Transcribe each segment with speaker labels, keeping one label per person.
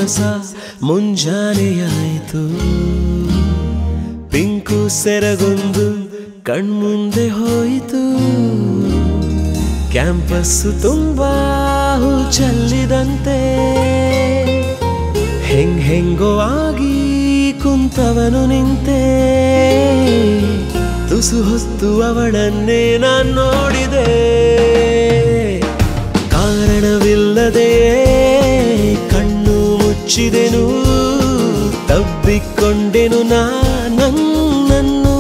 Speaker 1: ಹೊಸ ಮುಂಜಾನೆಯಾಯಿತು ಪಿಂಕು ಸೆರಗೊಂದು ಕಣ್ಮುಂದೆ ಹೋಯಿತು ಕ್ಯಾಂಪಸ್ಸು ತುಂಬಾ ಹೂ ಚೆಲ್ಲಿದಂತೆ ಹೆಂಗ್ ಹೆಂಗೋ ಆಗಿ ಕುಂತವನು ನಿಂತೆ ತುಸು ಹೊತ್ತು ಅವಳನ್ನೇ ನಾನ್ ನೋಡಿದೆ ಕಾರಣವಿಲ್ಲದೆ ಕಣ್ಣು ಮುಚ್ಚಿದೆನು ತಬ್ಬಿಕೊಂಡೆನು ನಾನನ್ನು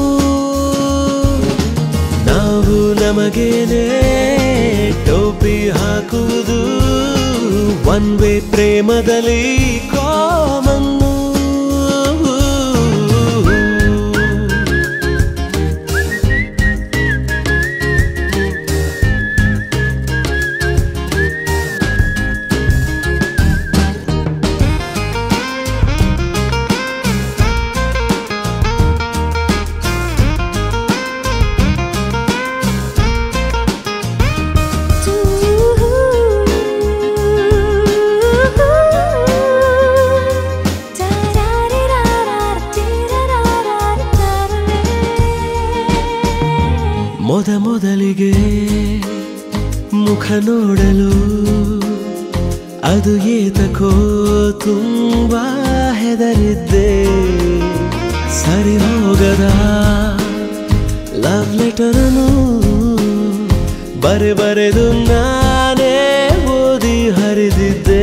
Speaker 1: ನಾವು ನಮಗೇನೆ ಟೋಪಿ ಹಾಕುವುದು ಒನ್ ವೇ ಪ್ರೇಮದಲ್ಲಿ ಕಾಮನ್ನು ಮೊದ ಮೊದಲಿಗೆ ಮುಖ ನೋಡಲು ಅದು ಏತಕೋ ತುಂಬಾ ಹೆದರಿದ್ದೆ ಸರಿ ಹೋಗದ ಲವ್ ಲೆಟರನು ಬರೆ ಬರೆದು ನಾನೇ ಓದಿ ಹರಿದಿದ್ದೆ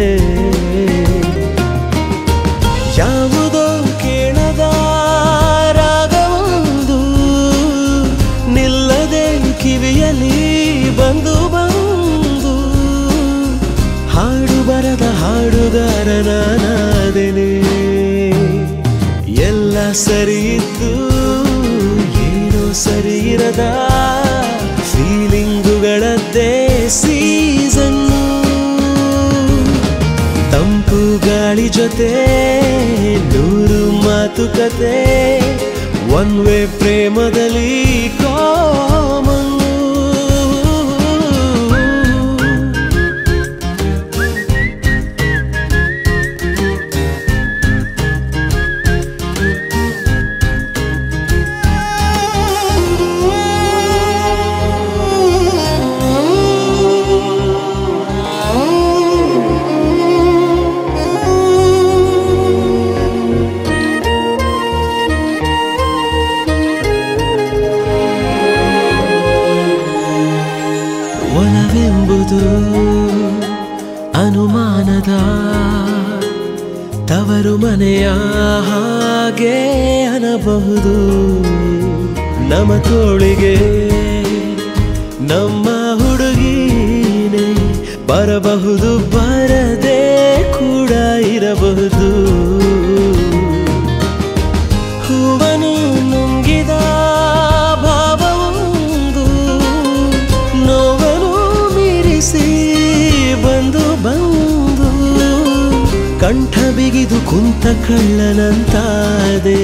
Speaker 1: ಯಾವುದೋ ಕೇಳದ ರಾಗವೊಂದು ನಿಲ್ಲದೆ ಕಿವಿಯಲ್ಲಿ ಬಂದು ಬಂದು ಹಾಡು ಬರದ ಹಾಡುಗಾರನಾದೆನೆ ಎಲ್ಲ ಸರಿ ಇತ್ತು ಏನೋ ಸರಿ ಇರದ ಫೀಲಿಂಗುಗಳದ್ದೇ ಸೀಸನ್ನು ತಂಪು ಗಾಳಿ ಜೊತೆ ನೂರು ಮಾತುಕತೆ ಒನ್ ವೇ ಪ್ರೇಮದಲ್ಲಿ ಕಾಮನ್ನು ಒಲವೆಂಬುದು ಅನುಮಾನದ ತವರು ಮನೆಯ ಹಾಗೆ ಅನ್ನಬಹುದು ನಮ್ಮ ತೋಳಿಗೆ ನಮ್ಮ ಹುಡುಗಿನೇ ಬರಬಹುದು ಬರದೆ ಕೂಡ ಇರಬಹುದು ಹೂವನು ನುಂಗಿದ ಭಾವವೊಂದು ನೋವನ್ನು ಮೀರಿಸಿ ಬಂದು ಬಂದು ಕಂಠ ಬಿಗಿದು ಕುಂತ ಕಳ್ಳನಂತಾದೆ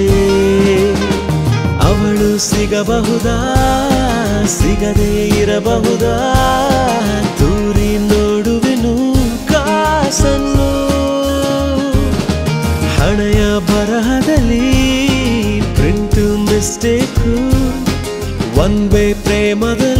Speaker 1: ಅವಳು ಸಿಗಬಹುದಾ ಸಿಗದೇ ಇರಬಹುದಾ ತೂರಿ ನೋಡುವೆನು ಕಾಸನ್ನು ಹಣೆಯ ಬರಹದಲ್ಲಿ ಪ್ರಿಂಟ್ ಮಿಸ್ಟೇಕು ಒನ್ ವೇ ಪ್ರೇಮದಲ್ಲಿ